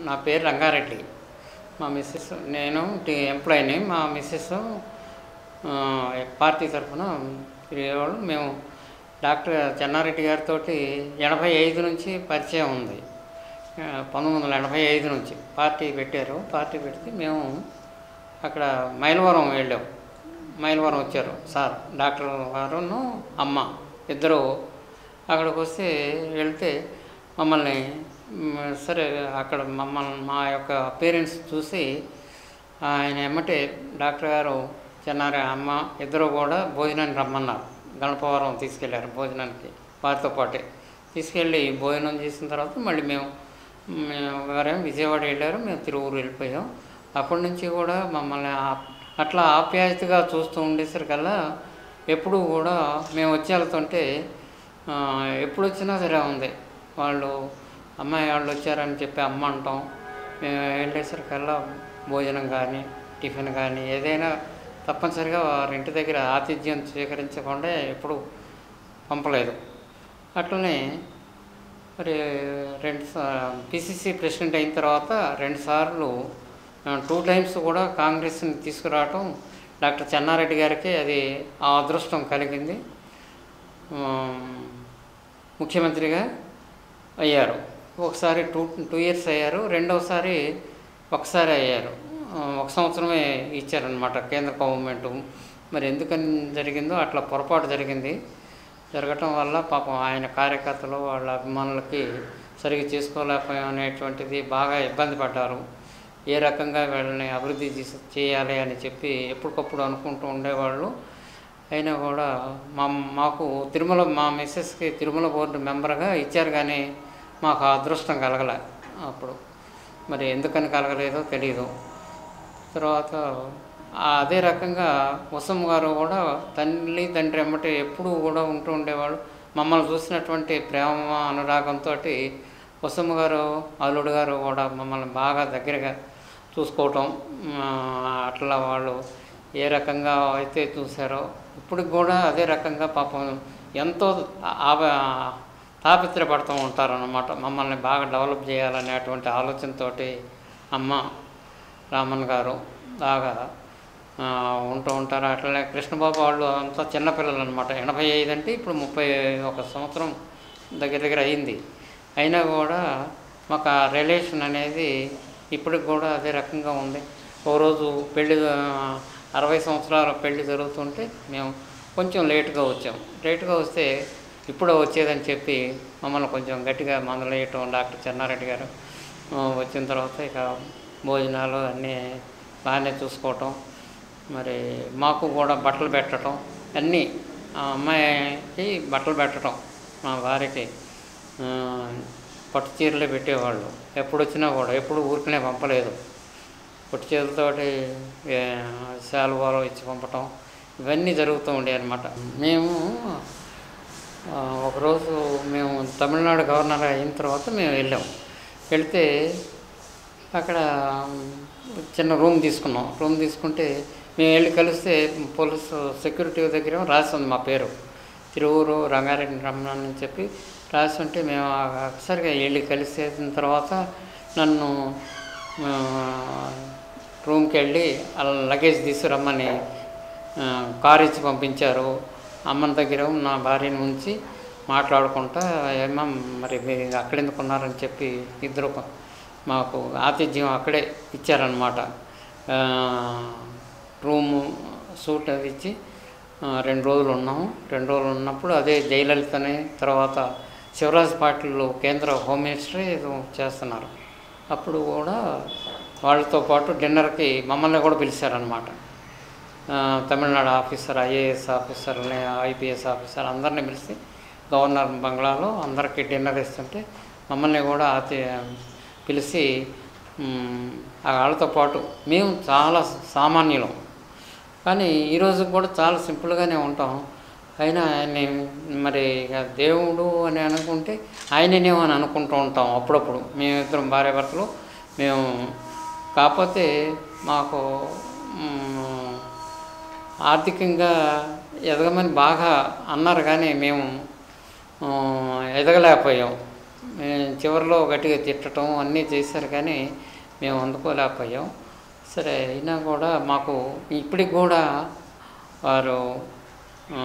నా పేరు రంగారెడ్డి మా మిస్సెస్ నేను టీ ఎంప్లాయీని మా మిస్సెస్ ఆ, పార్టీ తరఫున తిరిగేవాళ్ళు మేము డాక్టర్ చెన్నారెడ్డి గారితో ఎనభై ఐదు నుంచి పరిచయం ఉంది ఆ, పంతొమ్మిది వందల ఎనభై ఐదు నుంచి పార్టీ పెట్టారు పార్టీ పెడితే మేము అక్కడ మైలవరం వెళ్ళాం మైలవరం వచ్చారు సార్ డాక్టర్ గారును అమ్మ ఇద్దరు అక్కడికి వస్తే వెళ్తే మమ్మల్ని మ్, సరే అక్కడ మమ్మల్ని మా యొక్క పేరెంట్స్ చూసి ఆయన ఎమ్మటే డాక్టర్ గారు చెన్నారి అమ్మ ఇద్దరు కూడా భోజనానికి రమ్మన్నారు గణపవరం తీసుకెళ్ళారు భోజనానికి వారితో పాటే తీసుకెళ్ళి భోజనం చేసిన తర్వాత మళ్ళీ మేము మేము వారేమో విజయవాడ వెళ్ళారు మేము తిరువురు వెళ్ళిపోయాం అప్పటి నుంచి కూడా మమ్మల్ని ఆ- అట్లా ఆప్యాయతగా చూస్తూ ఉండేసరికల్లా ఎప్పుడు కూడా మేము వచ్చి వెళ్తుంటే ఆ, ఎప్పుడు వచ్చినా సరే ఉంది వాళ్ళు అమ్మాయి వాళ్ళు వచ్చారని చెప్పి అమ్మ అంటాం మేము వెళ్ళేసరికల్లా భోజనం కానీ టిఫిన్ కానీ ఏదైనా తప్పనిసరిగా వారి ఇంటి దగ్గర ఆతిథ్యం స్వీకరించకుండా ఎప్పుడు పంపలేదు అట్లనే మరి రెండు పిసిసి ప్రెసిడెంట్ అయిన తర్వాత రెండు సార్లు టూ టైమ్స్ కూడా కాంగ్రెస్ని తీసుకురావటం డాక్టర్ చెన్నారెడ్డి గారికి అది ఆ అదృష్టం కలిగింది ఉమ్, ముఖ్యమంత్రిగా అయ్యారు ఒకసారి టూ టూ ఇయర్స్ అయ్యారు రెండవసారి ఒకసారి అయ్యారు ఆ, ఒక సంవత్సరమే ఇచ్చారనమాట కేంద్ర గవర్నమెంట్ మరి ఎందుకని జరిగిందో అట్లా పొరపాటు జరిగింది జరగటం వల్ల పాపం ఆయన కార్యకర్తలు వాళ్ళ అభిమానులకి సరిగ్గా చేసుకోలేకపోయాం అనేటువంటిది బాగా ఇబ్బంది పడ్డారు ఏ రకంగా వీళ్ళని అభివృద్ధి చేసి- చేయాలి అని చెప్పి ఎప్పటికప్పుడు అనుకుంటూ ఉండేవాళ్ళు అయినా కూడా మా మాకు తిరుమల మా మిస్సెస్కి తిరుమల బోర్డు మెంబర్గా ఇచ్చారు కానీ మాకు ఆ అదృష్టం కలగలే అప్పుడు మరి ఎందుకని కలగలేదో తెలియదు తర్వాత ఆ అదే రకంగా వసమ్మ గారు కూడా తల్లి తండ్రి ఎమ్మటి ఎప్పుడూ కూడా ఉంటూ ఉండేవాళ్ళు మమ్మల్ని చూసినటువంటి ప్రేమ అనురాగంతో వసమ్మ గారు అల్లుడు గారు కూడా మమ్మల్ని బాగా దగ్గరగా చూసుకోవటం ఆ, అట్లా వాళ్ళు ఏ రకంగా అయితే చూసారో ఇప్పటికి కూడా అదే రకంగా పాపం ఎంతో ఆ- తాపిత్రపడుతూ ఉంటారన్నమాట మమ్మల్ని బాగా డెవలప్ చేయాలనేటువంటి ఆలోచనతోటి అమ్మ రామన్ గారు బాగా ఆ, ఉంటూ ఉంటారు అట్లనే కృష్ణబాబు వాళ్ళు అంతా చిన్నపిల్లలు అనమాట ఎనభై ఐదు అంటే ఇప్పుడు ముప్పై ఒక సంవత్సరం దగ్గర దగ్గర అయింది అయినా కూడా మాకు ఆ రిలేషన్ అనేది ఇప్పటికి కూడా అదే రకంగా ఉంది ఓ రోజు పెళ్ళి ఆ, అరవై సంవత్సరాల పెళ్లి జరుగుతుంటే మేము కొంచెం లేటుగా వచ్చాం లేటుగా వస్తే ఇప్పుడు వచ్చేదని చెప్పి మమ్మల్ని కొంచెం గట్టిగా మందలేయటం డాక్టర్ చెన్నారెడ్డి గారు ఆ, వచ్చిన తర్వాత ఇక భోజనాలు అన్నీ బాగానే చూసుకోవటం మరి మాకు కూడా బట్టలు పెట్టడం అన్నీ ఆ అమ్మాయికి బట్టలు పెట్టడం మా భార్యకి ఆ, పట్టు చీరలే పెట్టేవాళ్ళు ఎప్పుడు వచ్చినా కూడా ఎప్పుడు ఊరికనే పంపలేదు పొట్టి చేతులతోటి ఏ, శాలువాలు ఇచ్చి పంపటం ఇవన్నీ జరుగుతూ ఉండేవి అనమాట మేము ఆ, ఒకరోజు మేము తమిళనాడు గవర్నర్ అయిన తర్వాత మేము వెళ్ళాం వెళ్తే అక్కడ చిన్న రూమ్ తీసుకున్నాం రూమ్ తీసుకుంటే మేము వెళ్ళి కలిస్తే పోలీసు సెక్యూరిటీ దగ్గర రాసి ఉంది మా పేరు తిరువురు రంగారెడ్డి రమణ అని చెప్పి రాసి ఉంటే మేము ఒకసారిగా వెళ్ళి కలిసేసిన తర్వాత నన్ను ఆ, రూమ్కి వెళ్ళి అలా లగేజ్ తీసుకురమ్మని ఆ, కారు ఇచ్చి పంపించారు అమ్మని దగ్గర నా భార్యని ఉంచి మాట్లాడుకుంటా ఏమో మరి మీరు అక్కడ ఎందుకు ఉన్నారని చెప్పి ఇద్దరు మాకు ఆతిథ్యం అక్కడే ఇచ్చారనమాట రూము సూట్ అది ఇచ్చి ఆ, రెండు రోజులు ఉన్నాము రెండు రోజులు ఉన్నప్పుడు అదే జయలలితని తర్వాత శివరాజ్ పాటిల్ కేంద్ర హోమ్ మినిస్టర్ ఏదో చేస్తున్నారు అప్పుడు కూడా వాళ్ళతో పాటు డిన్నర్కి మమ్మల్ని కూడా పిలిచారనమాట ఆ, తమిళనాడు ఆఫీసర్ ఐఏఎస్ ఆఫీసర్ని ఐపీఎస్ ఆఫీసర్ అందరిని పిలిచి గవర్నర్ బంగ్లాలో అందరికీ డిన్నర్ ఇస్తుంటే మమ్మల్ని కూడా అతి పిలిచి మ్, ఆ వాళ్ళతో పాటు మేము చాలా సామాన్యులం కానీ ఈరోజు కూడా చాలా సింపుల్గానే ఉంటాం అయినా ఆయన్ని మరి ఇక దేవుడు అని అనుకుంటే ఆయననేమో అని అనుకుంటూ ఉంటాం అప్పుడప్పుడు మేమిద్దరం భార్యాభర్తలు మేము కాకపోతే మాకు మ్, ఆర్థికంగా ఎదగమని బాగా అన్నారు కానీ మేము ఆ, ఎదగలేకపోయాం మేము చివరిలో గట్టిగా తిట్టడం అన్నీ చేశారు కానీ మేము అందుకోలేకపోయాం సరే అయినా కూడా మాకు ఇప్పటికి కూడా వారు ఆ,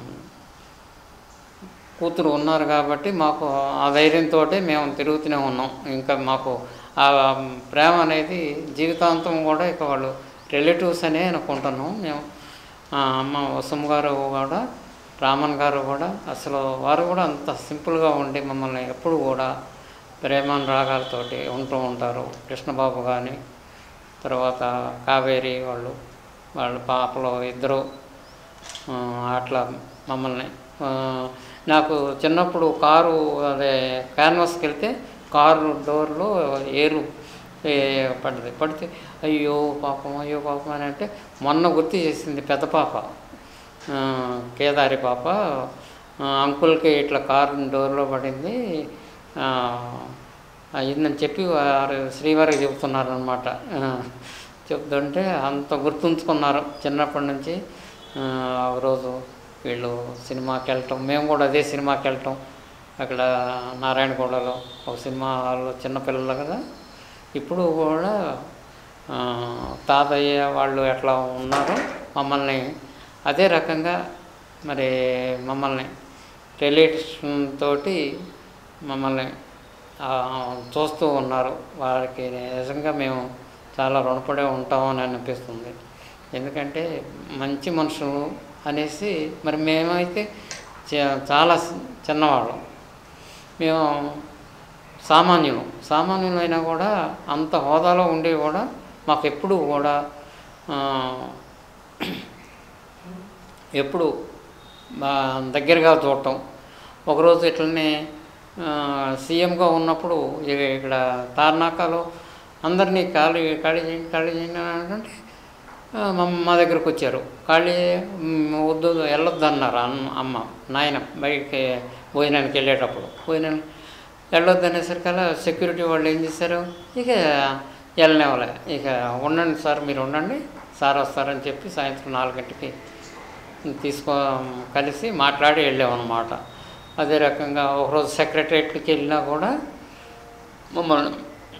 కూతురు ఉన్నారు కాబట్టి మాకు ఆ ధైర్యంతో మేము తిరుగుతూనే ఉన్నాం ఇంకా మాకు ఆ ప్రేమ అనేది జీవితాంతం కూడా ఇక వాళ్ళు రిలేటివ్స్ అనే అనుకుంటున్నాం మేము ఆ అమ్మ వసమ్మ గారు కూడా రామన్ గారు కూడా అసలు వారు కూడా అంత సింపుల్గా ఉండి మమ్మల్ని ఎప్పుడు కూడా ప్రేమానురాగాలతోటి ఉంటూ ఉంటారు కృష్ణబాబు కానీ తర్వాత కావేరి వాళ్ళు వాళ్ళ పాపలు ఇద్దరు ఆ, అట్లా మమ్మల్ని ఆ, నాకు చిన్నప్పుడు కారు అదే క్యాన్వాస్కి వెళ్తే కారు డోర్లో ఏరు ఏ, పడ్డది పడితే అయ్యో పాపం అయ్యో పాపం అని అంటే మొన్న గుర్తు చేసింది పెద్ద పాప ఆ, కేదారి పాప ఆ, అంకుల్కి ఇట్లా కారు డోర్లో పడింది ఆ, అయిందని చెప్పి వారు శ్రీవారికి చెబుతున్నారు అనమాట చెప్తుంటే అంత గుర్తుంచుకున్నారు చిన్నప్పటి నుంచి ఆ, ఆ రోజు వీళ్ళు సినిమాకి వెళ్ళటం మేము కూడా అదే సినిమాకి వెళ్ళటం అక్కడ నారాయణగూడలో ఒక సినిమా హాల్లో చిన్నపిల్లలు కదా ఇప్పుడు కూడా ఆ, తాతయ్య వాళ్ళు ఎట్లా ఉన్నారో మమ్మల్ని అదే రకంగా మరి మమ్మల్ని రిలేషన్ తోటి మమ్మల్ని ఆ, చూస్తూ ఉన్నారు వారికి నిజంగా మేము చాలా రుణపడే ఉంటామని అనిపిస్తుంది ఎందుకంటే మంచి మనుషులు అనేసి మరి మేమైతే చ- చాలా సి- చిన్నవాళ్ళం మేము సామాన్యులు సామాన్యులైనా కూడా అంత హోదాలో ఉండి కూడా మాకు ఎప్పుడు కూడా ఆ, ఎప్పుడు బా దగ్గరగా చూడటం ఒకరోజు ఇట్లనే ఆ, సీఎంగా ఉన్నప్పుడు ఇక ఇక్కడ తార్నాకాలో అందరినీ ఖాళీ ఖాళీ చేయండి ఖాళీ చేయండి అని అంటే ఆ, మా మా దగ్గరకు వచ్చారు ఖాళీ మ్, వద్దు వెళ్ళొద్దు అన్నారు అమ్మ అమ్మ నాయన బయటికి భోజనానికి వెళ్ళేటప్పుడు భోజనం వెళ్ళొద్దు అనేసరికల్లా సెక్యూరిటీ వాళ్ళు ఏం చేశారు ఇక వెళ్ళనివ్వలే ఇక ఉండండి సార్ మీరు ఉండండి సార్ వస్తారని చెప్పి సాయంత్రం నాలుగింటికి తీసుకో కలిసి మాట్లాడి వెళ్ళామన్నమాట అదే రకంగా ఒకరోజు సెక్రటరియట్కి వెళ్ళినా కూడా మమ్మల్ని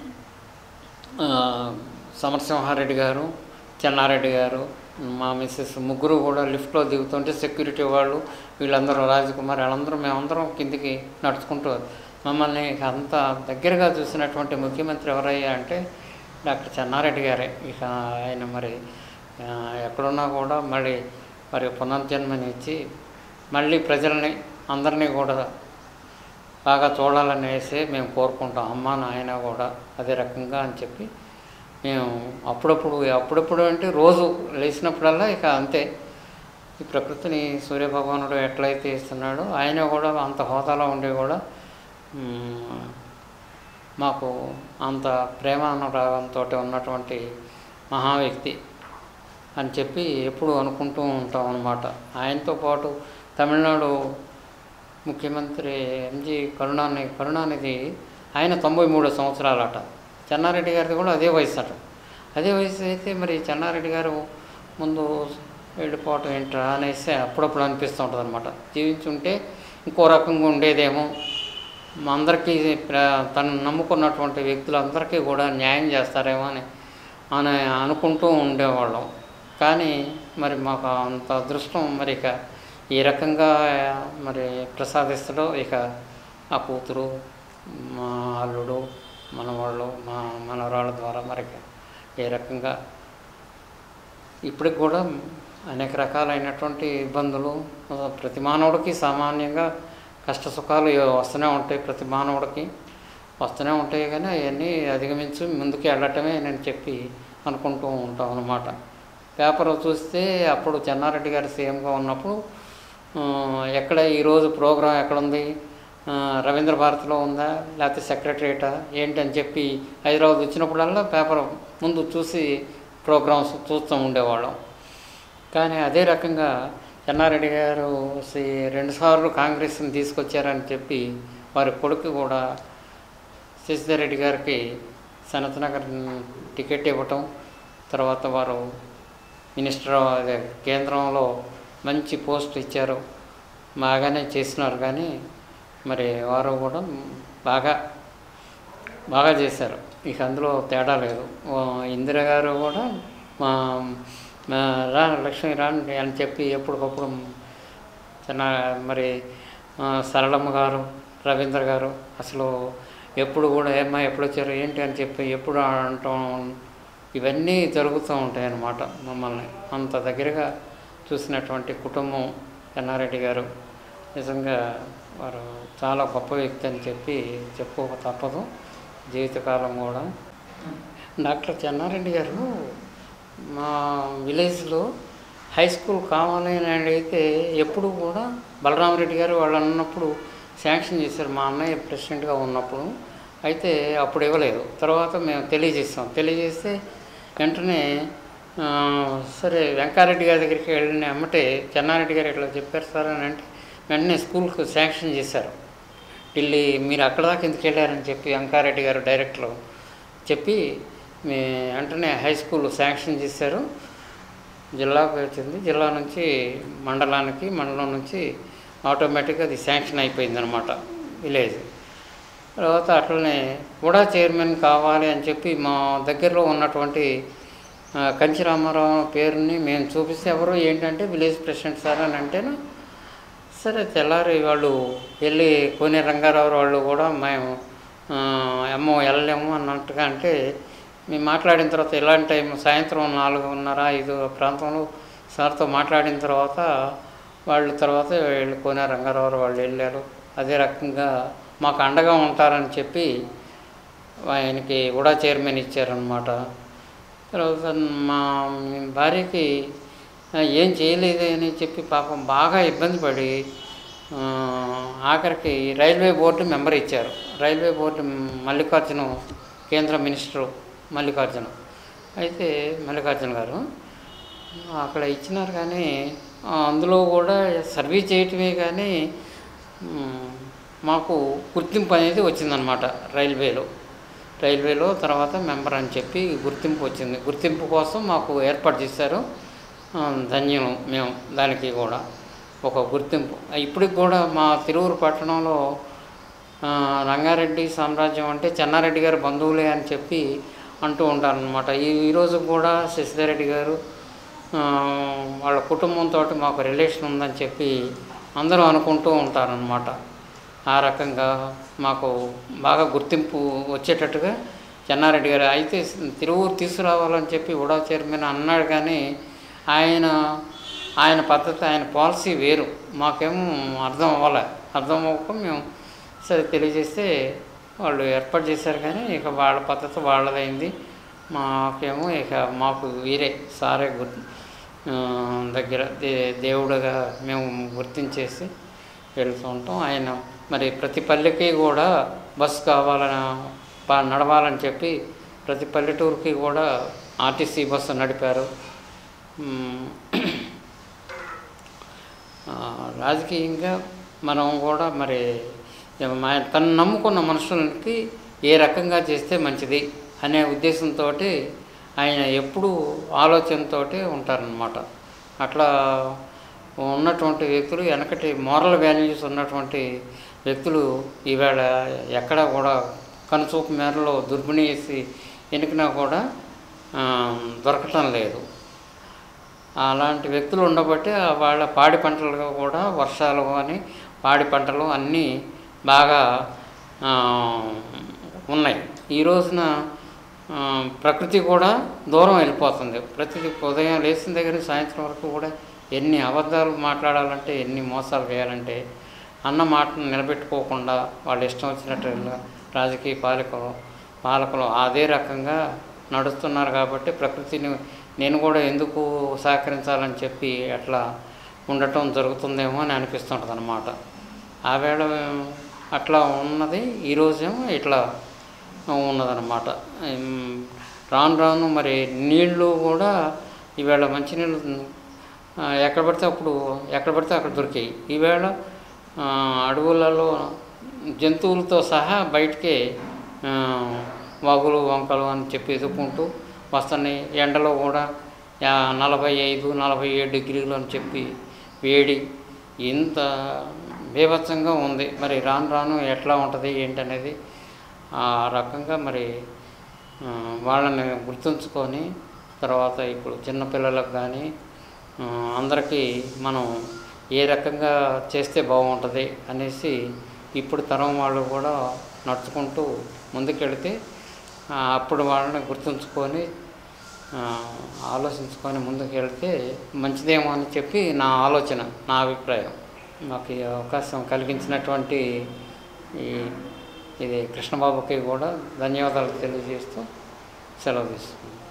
ఆ, సమరసింహారెడ్డి గారు చెన్నారెడ్డి గారు మా మిస్సెస్ ముగ్గురు కూడా లిఫ్ట్లో దిగుతుంటే సెక్యూరిటీ వాళ్ళు వీళ్ళందరూ రాజకుమార్ వాళ్ళందరూ మేమందరం కిందికి నడుచుకుంటూ మమ్మల్ని అంత దగ్గరగా చూసినటువంటి ముఖ్యమంత్రి ఎవరయ్యా అంటే డాక్టర్ చెన్నారెడ్డి గారే ఇక ఆయన మరి ఆ, ఎక్కడున్నా కూడా మళ్ళీ మరి పునర్జన్మని ఇచ్చి మళ్ళీ ప్రజల్ని అందరినీ కూడా బాగా చూడాలనేసి మేము కోరుకుంటాం అమ్మ నాయన కూడా అదే రకంగా అని చెప్పి మేము అప్పుడప్పుడు అప్పుడప్పుడు అంటే రోజు లేచినప్పుడల్లా ఇక అంతే ఈ ప్రకృతిని సూర్యభగవానుడు ఎట్లయితే ఇస్తున్నాడో ఆయన కూడా అంత హోదాలో ఉండి కూడా మ్, మాకు అంత ప్రేమ అనురాగంతో ఉన్నటువంటి మహా వ్యక్తి అని చెప్పి ఎప్పుడు అనుకుంటూ ఉంటాం అన్నమాట ఆయనతో పాటు తమిళనాడు ముఖ్యమంత్రి ఎంజి కరుణాని కరుణానిధి ఆయన తొంభై మూడు సంవత్సరాలట చెన్నారెడ్డి గారిది కూడా అదే వయసు అట అదే వయసు అయితే మరి చెన్నారెడ్డి గారు ముందు వెళ్ళిపోవటం ఏంట్రా అనేసి అప్పుడప్పుడు అనిపిస్తూ ఉంటుంది అనమాట జీవించుంటే ఇంకో రకంగా ఉండేదేమో మా అందరికీ ప్ర- తను నమ్ముకున్నటువంటి వ్యక్తులందరికీ కూడా న్యాయం చేస్తారేమో అని అని అనుకుంటూ ఉండేవాళ్ళం కానీ మరి మాకు అంత అదృష్టం మరి ఇక ఈ రకంగా మరి ప్రసాదిస్తాడో ఇక ఆ కూతురు మా అల్లుడు మనవాళ్ళు మా మనవరాళ్ళ ద్వారా మరి ఇక ఏ రకంగా ఇప్పటికి కూడా అనేక రకాలైనటువంటి ఇబ్బందులు ఆ, ప్రతి మానవుడికి సామాన్యంగా కష్ట సుఖాలు ఏ- వస్తూనే ఉంటాయి ప్రతి మానవుడికి వస్తూనే ఉంటాయి కానీ అవన్నీ అధిగమించి ముందుకు వెళ్ళటమే నేను చెప్పి అనుకుంటూ ఉంటాం అన్నమాట పేపర్ చూస్తే అప్పుడు చెన్నారెడ్డి గారు సీఎంగా ఉన్నప్పుడు ఆ, ఎక్కడ ఈరోజు ప్రోగ్రాం ఎక్కడుంది ఆ, రవీంద్ర భారతిలో ఉందా లేకపోతే సెక్రటరియటా ఏంటి అని చెప్పి హైదరాబాద్ వచ్చినప్పుడల్లా పేపర్ ముందు చూసి ప్రోగ్రామ్స్ చూస్తూ ఉండేవాళ్ళం కానీ అదే రకంగా చెన్నారెడ్డి గారు సి- రెండుసార్లు కాంగ్రెస్ని తీసుకొచ్చారని చెప్పి వారి కొడుకు కూడా శశిధర్ రెడ్డి గారికి సనత్నగర్ టికెట్ ఇవ్వటం తర్వాత వారు మినిస్టర్ అదే కేంద్రంలో మంచి పోస్ట్ ఇచ్చారు బాగానే చేసినారు కానీ మరి వారు కూడా బాగా బాగా చేశారు ఇక అందులో తేడా లేదు ఓ ఇందిరా గారు కూడా మా మా రా లక్ష్మి రాండి అని చెప్పి ఎప్పటికప్పుడు చిన్న మరి ఆ, సరళమ్మ గారు రవీంద్ర గారు అసలు ఎప్పుడు కూడా ఏమ్మా ఎప్పుడు వచ్చారు ఏంటి అని చెప్పి ఎప్పుడు అంటాం ఇవన్నీ జరుగుతూ ఉంటాయి అన్నమాట మమ్మల్ని అంత దగ్గరగా చూసినటువంటి కుటుంబం చెన్నారెడ్డి గారు నిజంగా వారు చాలా గొప్ప వ్యక్తి అని చెప్పి చెప్పుకోక తప్పదు జీవితకాలం కూడా డాక్టర్ చెన్నారెడ్డి గారు మా విలేజ్లో హై స్కూల్ కావాలి అని అడిగితే ఎప్పుడు కూడా బలరామరెడ్డి గారు వాళ్ళు అన్నప్పుడు శాంక్షన్ చేశారు మా అన్నయ్య ప్రెసిడెంట్గా ఉన్నప్పుడు అయితే అప్పుడు ఇవ్వలేదు తర్వాత మేము తెలియజేస్తాం తెలియజేస్తే వెంటనే ఆ, సరే వెంకారెడ్డి గారి దగ్గరికి వెళ్ళిన అమ్మటే చెన్నారెడ్డి గారు ఇట్లా చెప్పారు సార్ అని అంటే వెంటనే స్కూల్కి శాంక్షన్ చేశారు ఢిల్లీ మీరు అక్కడ దాకా ఎందుకు వెళ్ళారని చెప్పి వెంకారెడ్డి గారు డైరెక్టర్ చెప్పి మీ వెంటనే హై స్కూల్ శాంక్షన్ చేశారు జిల్లాకు వచ్చింది జిల్లా నుంచి మండలానికి మండలం నుంచి ఆటోమేటిక్గా అది శాంక్షన్ అయిపోయింది అనమాట విలేజ్ తర్వాత అట్లనే కూడా చైర్మన్ కావాలి అని చెప్పి మా దగ్గరలో ఉన్నటువంటి ఆ, కంచి రామారావు పేరుని మేము చూపిస్తే ఎవరు ఏంటంటే విలేజ్ ప్రెసిడెంట్ సార్ అని అంటేను సరే తెల్లారి వాళ్ళు వెళ్ళి కోనే రంగారావు వాళ్ళు కూడా మేము ఆ, అమ్మో వెళ్ళలేము అన్నట్టుగా అంటే మేము మాట్లాడిన తర్వాత ఇలాంటి టైం సాయంత్రం నాలుగున్నర ఐదు ప్రాంతంలో సార్తో మాట్లాడిన తర్వాత వాళ్ళు తర్వాత వెళ్ళి కోనే రంగారావు వాళ్ళు వెళ్ళారు అదే రకంగా మాకు అండగా ఉంటారని చెప్పి ఆయనకి కూడా చైర్మన్ ఇచ్చారనమాట తర్వాత మా భార్యకి "ఆ, ఏం చేయలేదు అని చెప్పి పాపం బాగా ఇబ్బంది పడి ఆ, ఆఖరికి రైల్వే బోర్డు మెంబర్ ఇచ్చారు రైల్వే బోర్డు మల్లికార్జున కేంద్ర మినిస్టరు మల్లికార్జున అయితే మల్లికార్జున గారు అక్కడ ఇచ్చినారు కానీ ఆ, అందులో కూడా సర్వీస్ చేయటమే కానీ మ్, మాకు గుర్తింపు అనేది వచ్చిందనమాట రైల్వేలో రైల్వేలో తర్వాత మెంబర్ అని చెప్పి గుర్తింపు వచ్చింది గుర్తింపు కోసం మాకు ఏర్పాటు చేశారు ఆ, ధన్యం మేము దానికి కూడా ఒక గుర్తింపు ఇప్పటికి కూడా మా తిరువురు పట్టణంలో ఆ, రంగారెడ్డి సామ్రాజ్యం అంటే చెన్నారెడ్డి గారు బంధువులే అని చెప్పి అంటూ ఉంటారనమాట ఈ ఈరోజు కూడా శశిధరెడ్డి గారు ఆ, వాళ్ళ కుటుంబంతో మాకు రిలేషన్ ఉందని చెప్పి అందరూ అనుకుంటూ ఉంటారనమాట ఆ రకంగా మాకు బాగా గుర్తింపు వచ్చేటట్టుగా చెన్నారెడ్డి గారు అయితే తిరువూరు తీసుకురావాలని చెప్పి ఉడా చైర్మన్ అన్నాడు కానీ ఆయన ఆయన పద్ధతి ఆయన పాలసీ వేరు మాకేమో అర్థం అవ్వలే అర్థం అవ్వక మేము సరే తెలియజేస్తే వాళ్ళు ఏర్పాటు చేశారు కానీ ఇక వాళ్ళ పద్ధతి వాళ్ళదైంది మాకేమో ఇక మాకు వీరే సారే గుర్తు ఆ, దగ్గర దే దేవుడుగా మేము గుర్తించేసి వెళ్తూ ఉంటాం ఆయన మరి ప్రతి పల్లెకి కూడా బస్సు కావాలని ప- నడవాలని చెప్పి ప్రతి పల్లెటూరుకి కూడా ఆర్టీసీ బస్సు నడిపారు మ్, ఆ, రాజకీయంగా మనం కూడా మరి మా- తను నమ్ముకున్న మనుషులకి ఏ రకంగా చేస్తే మంచిది అనే ఉద్దేశంతో ఆయన ఎప్పుడూ ఆలోచనతో ఉంటారనమాట అట్లా ఉన్నటువంటి వ్యక్తులు వెనకటి మోరల్ వాల్యూస్ ఉన్నటువంటి వ్యక్తులు ఈవేళ ఎక్కడ కూడా కనుచూపు మేరలో దుర్బిణి వేసి ఎన్నికినా కూడా ఆ, దొరకటం లేదు అలాంటి వ్యక్తులు ఉండబట్టి వాళ్ళ పాడి పంటలు కూడా వర్షాలు కానీ పాడి పంటలు అన్నీ బాగా ఆ, ఉన్నాయి ఈ రోజున ఆ, ప్రకృతి కూడా దూరం వెళ్ళిపోతుంది ప్రతి ఉదయం లేచిన దగ్గర నుంచి సాయంత్రం వరకు కూడా ఎన్ని అబద్ధాలు మాట్లాడాలంటే ఎన్ని మోసాలు చేయాలంటే అన్న మాటను నిలబెట్టుకోకుండా వాళ్ళు ఇష్టం వచ్చినట్టుగా రాజకీయ పాలకులు పాలకులు అదే రకంగా నడుస్తున్నారు కాబట్టి ప్రకృతిని నేను కూడా ఎందుకు సహకరించాలని చెప్పి అట్లా ఉండటం జరుగుతుందేమో అని అనిపిస్తుంటుంది అనమాట ఆ వేళ అట్లా ఉన్నది ఈరోజేమో ఇట్లా ఉన్నదన్నమాట ఉమ్, రాను రాను మరి నీళ్ళు కూడా ఈవేళ మంచినీళ్ళు ఆ, ఎక్కడ పడితే అప్పుడు ఎక్కడ పడితే అక్కడ దొరికాయి ఈవేళ ఆ, అడవులలో జంతువులతో సహా బయటికి ఆ, వాగులు వంకలు అని చెప్పి ఎదుర్కొంటూ వస్తున్నాయి ఎండలో కూడా యా- నలభై ఐదు నలభై ఏడు డిగ్రీలు అని చెప్పి వేడి ఇంత బీభత్సంగా ఉంది మరి రాను రాను ఎట్లా ఉంటుంది ఏంటనేది ఆ రకంగా మరి ఆ, వాళ్ళని గుర్తుంచుకొని తర్వాత ఇప్పుడు చిన్నపిల్లలకు కానీ ఆ, అందరికీ మనం ఏ రకంగా చేస్తే బాగుంటుంది అనేసి ఇప్పుడు తరం వాళ్ళు కూడా నడుచుకుంటూ ముందుకెళితే ఆ, అప్పుడు వాళ్ళని గుర్తుంచుకొని ఆ, ఆలోచించుకొని ముందుకు వెళ్తే మంచిదేమో అని చెప్పి నా ఆలోచన నా అభిప్రాయం మాకు ఈ అవకాశం కలిగించినటువంటి ఈ ఇది కృష్ణబాబుకి కూడా ధన్యవాదాలు తెలియజేస్తూ సెలవు తీసుకుంటాను